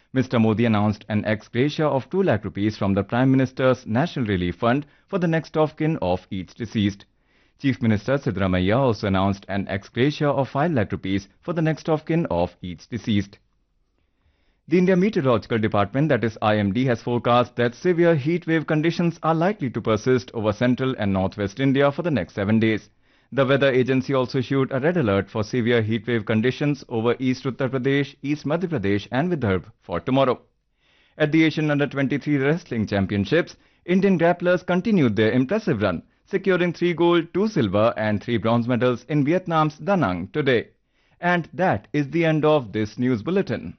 Mr. Modi announced an ex gratia of 2 lakh rupees from the Prime Minister's National Relief Fund for the next of kin of each deceased. Chief Minister Sidramaya also announced an ex gratia of 5 lakh rupees for the next of kin of each deceased. The India Meteorological Department, that is IMD, has forecast that severe heat wave conditions are likely to persist over central and northwest India for the next seven days. The weather agency also issued a red alert for severe heat wave conditions over East Uttar Pradesh, East Madhya Pradesh and Vidarbh for tomorrow. At the Asian Under-23 Wrestling Championships, Indian grapplers continued their impressive run, securing 3 gold, 2 silver and 3 bronze medals in Vietnam's Da Nang today. And that is the end of this news bulletin.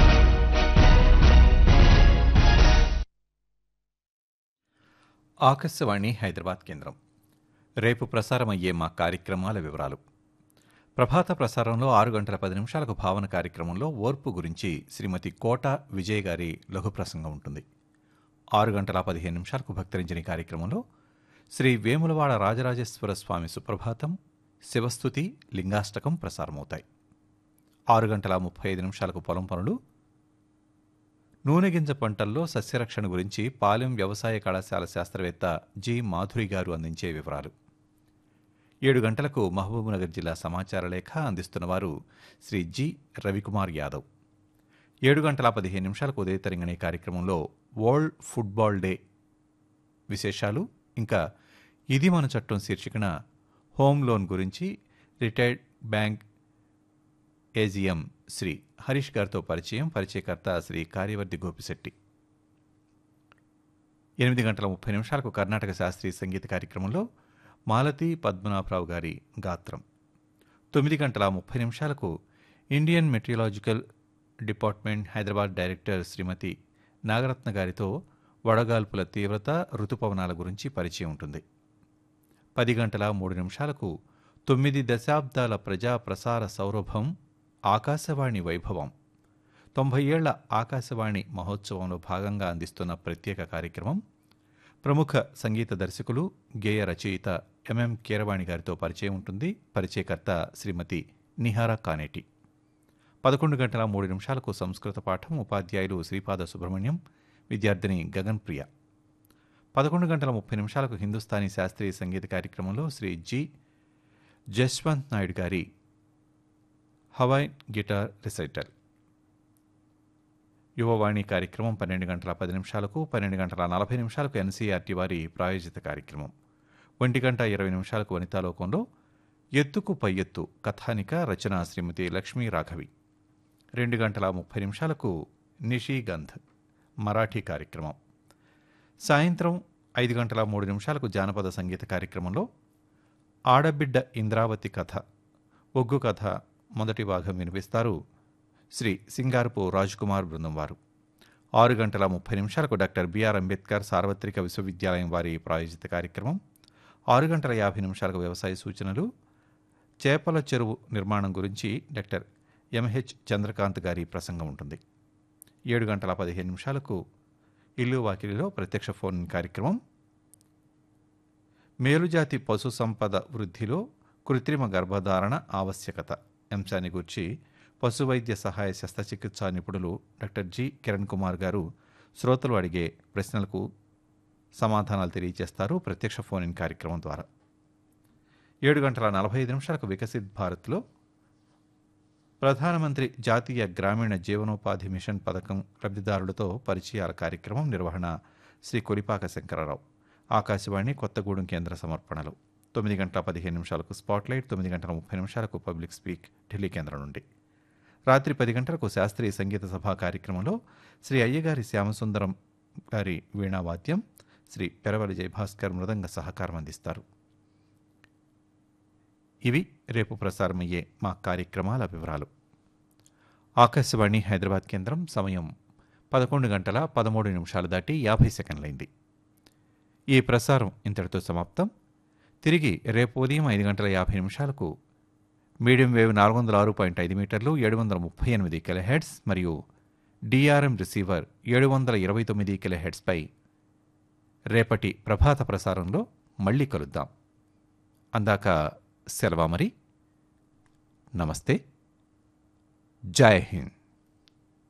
Akashvani Hyderabad కేంద్రం రేపు ప్రసారమయ్యే మా కార్యక్రమాల వివరాలు ప్రభాత ప్రసారంలో ఆరు గంటల పది నిమిషాలకు భావన కార్యక్రమంలో ఓర్పు గురించి శ్రీమతి కోట విజయ్ గారి లఘు ప్రసంగం ఉంటుంది ఆరు గంటల పదిహేను నిమిషాలకు భక్తరించని కార్యక్రమంలో శ్రీ వేములవాడ రాజరాజేశ్వర స్వామి సుప్రభాతం శివస్థుతి లింగాష్టకం ప్రసారమవుతాయి ఆరు గంటల ముప్పై ఐదు నిమిషాలకు పొలం పనులు నూనె గింజ పంటల్లో సస్యరక్షణ గురించి పాలెం వ్యవసాయ కళాశాల శాస్త్రవేత్త జి మాధురి గారు అందించే వివరాలు ఏడు గంటలకు మహబూబ్నగర్ జిల్లా సమాచార లేఖ అందిస్తున్నవారు శ్రీ జి రవికుమార్ యాదవ్ ఏడు గంటల పదిహేను నిమిషాలకు ఉదయతరంగణి కార్యక్రమంలో వరల్డ్ ఫుట్బాల్ డే విశేషాలు ఇంకా ఇది మన చట్టం శీర్షికన హోమ్ లోన్ గురించి retired bank AGM Sri Harish గారితో పరిచయం పరిచయకర్త శ్రీ కార్యవర్తి గోపిశెట్టి ఎనిమిది గంటల ముప్పై నిమిషాలకు కర్ణాటక శాస్త్రీయ సంగీత కార్యక్రమంలో మాలతి పద్మనాభరావు గారి గాత్రం తొమ్మిది గంటల ముప్పై నిమిషాలకు Indian meteorological department Hyderabad director Srimati Nagaratna గారితో వడగాల్పుల తీవ్రత ఋతుపవనాల గురించి పరిచయం ఉంటుంది పది గంటల మూడు నిమిషాలకు తొమ్మిది దశాబ్దాల ప్రజా ప్రసార సౌరభం ఆకాశవాణి వైభవం తొంభై ఏళ్ల ఆకాశవాణి మహోత్సవంలో భాగంగా అందిస్తున్న ప్రత్యేక కార్యక్రమం ప్రముఖ సంగీత దర్శకులు గేయ రచయిత ఎంఎం కీరవాణి గారితో పరిచయం ఉంటుంది పరిచయకర్త శ్రీమతి నిహారా కానేటి పదకొండు గంటల మూడు నిమిషాలకు సంస్కృత పాఠం ఉపాధ్యాయులు శ్రీపాద సుబ్రహ్మణ్యం విద్యార్థిని గగన్ ప్రియ పదకొండు గంటల ముప్పై నిమిషాలకు హిందుస్థానీ శాస్త్రీయ సంగీత కార్యక్రమంలో శ్రీ జి జస్వంత్ నాయుడు గారి హవాయ్ గిటార్ రిసైటల్ యువవాణి కార్యక్రమం పన్నెండు గంటల పది నిమిషాలకు పన్నెండు గంటల నలభై నిమిషాలకు ఎన్సీఆర్టీ వారి ప్రాయోజిత కార్యక్రమం ఒంటి గంట ఇరవై నిమిషాలకు వనితాలోకంలో ఎత్తుకు పై ఎత్తు కథానిక రచన శ్రీమతి లక్ష్మీ రాఘవి రెండు గంటల ముప్పై నిమిషాలకు నిషీగంధ్ మరాఠీ కార్యక్రమం సాయంత్రం ఐదు గంటల మూడు నిమిషాలకు జానపద సంగీత కార్యక్రమంలో ఆడబిడ్డ ఇంద్రావతి కథ ఒగ్గు కథ మొదటి భాగం వినిపిస్తారు శ్రీ సింగారపు రాజ్కుమార్ బృందం వారు ఆరు గంటల ముప్పై నిమిషాలకు డాక్టర్ బిఆర్ అంబేద్కర్ సార్వత్రిక విశ్వవిద్యాలయం వారి ప్రాయోజిత కార్యక్రమం ఆరు గంటల యాభై నిమిషాలకు వ్యవసాయ సూచనలు చేపల చెరువు నిర్మాణం గురించి డాక్టర్ ఎంహెచ్ చంద్రకాంత్ గారి ప్రసంగం ఉంటుంది ఏడు గంటల పదిహేను నిమిషాలకు ఇల్లు వాకిలిలో ప్రత్యక్ష ఫోన్ కార్యక్రమం మేలుజాతి పశు సంపద వృద్ధిలో కృత్రిమ గర్భధారణ ఆవశ్యకత అంశాన్ని గురించి పశువైద్య సహాయ శస్త్రచికిత్సా నిపుణులు డాక్టర్ జి కిరణ్ కుమార్ గారు శ్రోతలు అడిగే ప్రశ్నలకు సమాధానాలు తెలియజేస్తారు ప్రత్యక్ష ఫోన్ ఇన్ కార్యక్రమం ద్వారా ఏడు గంటల నలభై ఐదు నిమిషాలకు వికసిత్ భారత్లో ప్రధానమంత్రి జాతీయ గ్రామీణ జీవనోపాధి మిషన్ పథకం లబ్ధిదారులతో పరిచయాల కార్యక్రమం నిర్వహణ శ్రీ కొలిపాక శంకరరావు ఆకాశవాణి కొత్తగూడెం కేంద్ర సమర్పణలు తొమ్మిది గంటల పదిహేను నిమిషాలకు స్పాట్లైట్ తొమ్మిది గంటల ముప్పై నిమిషాలకు పబ్లిక్ స్పీక్ ఢిల్లీ కేంద్రం నుండి రాత్రి పది గంటలకు శాస్త్రీయ సంగీత సభా కార్యక్రమంలో శ్రీ అయ్యగారి శ్యామసుందరం గారి వీణావాద్యం శ్రీ పెరవలి జయభాస్కర్ మృదంగ సహకారం అందిస్తారు ఇవి రేపు ప్రసారమయ్యే మా కార్యక్రమాల వివరాలు ఆకాశవాణి హైదరాబాద్ కేంద్రం సమయం పదకొండు గంటల పదమూడు నిమిషాలు దాటి యాభై సెకండ్లైంది ఈ ప్రసారం ఇంతటితో సమాప్తం తిరిగి రేపు ఉదయం ఐదు గంటల యాభై నిమిషాలకు మీడియం వేవ్ నాలుగు వందల ఆరు పాయింట్ ఐదు మీటర్లు ఏడు వందల ముప్పై ఎనిమిది కిలోహెడ్స్ మరియు డిఆర్ఎం రిసీవర్ ఏడు వందల ఇరవై తొమ్మిది కిలోహెడ్స్పై రేపటి ప్రభాత ప్రసారంలో మళ్ళీ కలుద్దాం అందాక సెలవా మరి నమస్తే జై హింద్